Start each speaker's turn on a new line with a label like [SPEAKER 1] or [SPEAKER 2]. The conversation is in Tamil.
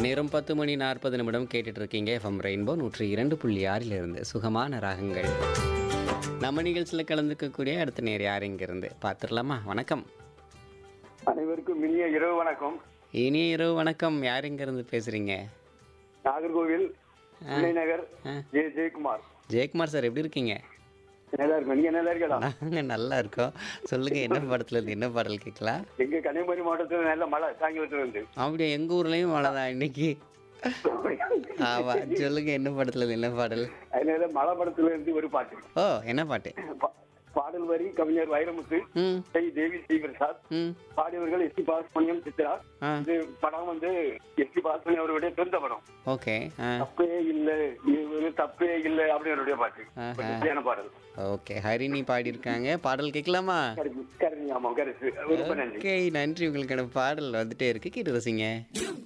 [SPEAKER 1] நேரம் பத்து மணி நாற்பது நிமிடம் கேட்டுட்டு இருக்கீங்க எஃப்எம் ரெயின்போ நூற்றி இரண்டு புள்ளி ஆறிலிருந்து சுகமான ராகங்கள் நம்ம நிகழ்ச்சியில் கலந்துக்கக்கூடிய அடுத்த நேர் யார் இங்கிருந்து பார்த்துடலாமா வணக்கம்
[SPEAKER 2] அனைவருக்கும் இனிய இரவு வணக்கம்
[SPEAKER 1] இனிய இரவு வணக்கம் யார் இங்கிருந்து பேசுறீங்க
[SPEAKER 2] நாகர்கோவில் பிள்ளை நகர்
[SPEAKER 1] ஆ.
[SPEAKER 2] ஜே ஜெயக்குமார்
[SPEAKER 1] ஜெயக்குமார் சார் எப்படி இருக்கீங்க
[SPEAKER 2] நல்லா இருக்கும் நீங்க நல்லா இருக்கடா
[SPEAKER 1] நாங்கள் நல்லா இருக்கோம் சொல்லுங்க என்ன படத்துல இருந்து என்ன பாடல் கேட்கலாம்
[SPEAKER 2] எங்க கன்னியாகுமரி மாவட்டத்துல நல்ல மழை சாயங்காலத்துல இருந்து
[SPEAKER 1] அப்படியே எங்கள் ஊர்லேயும் மழை தான் இன்னைக்கு ஆமா சொல்லுங்க என்ன படத்துல இருந்து என்ன பாடல்
[SPEAKER 2] அதனால மழை படத்துல இருந்து ஒரு பாட்டு
[SPEAKER 1] ஓ என்ன பாட்டு
[SPEAKER 2] பா- பாடல் வரி கவிஞர் வைரமுத்து
[SPEAKER 1] ம்
[SPEAKER 2] செய் தேவி ஸ்ரீபிரசாத்
[SPEAKER 1] ம்
[SPEAKER 2] பாடியவர்கள் எஸ் டி பாலசுமணியம் சித்ரா
[SPEAKER 1] ஆ
[SPEAKER 2] இது படம் வந்து எஸ் டி பாலசுமணி அவருடைய சொந்த படம்
[SPEAKER 1] ஓகே ஆ
[SPEAKER 2] தப்பே இல்ல இது ஒரு தப்பே இல்ல அப்படின்னுடைய பாட்டு
[SPEAKER 1] ஆஹா.
[SPEAKER 2] ஒரு சரியான பாடல்
[SPEAKER 1] ஓகே ஹரிணி பாடியிருக்காங்க பாடல் கேட்கலாமா
[SPEAKER 2] கருத்து கருத்து ஆமா கருத்து ரொம்ப நன்றி
[SPEAKER 1] ஓகே நன்றி உங்களுக்கான பாடல் வந்துட்டே இருக்கு கேட்டு ரசிங்க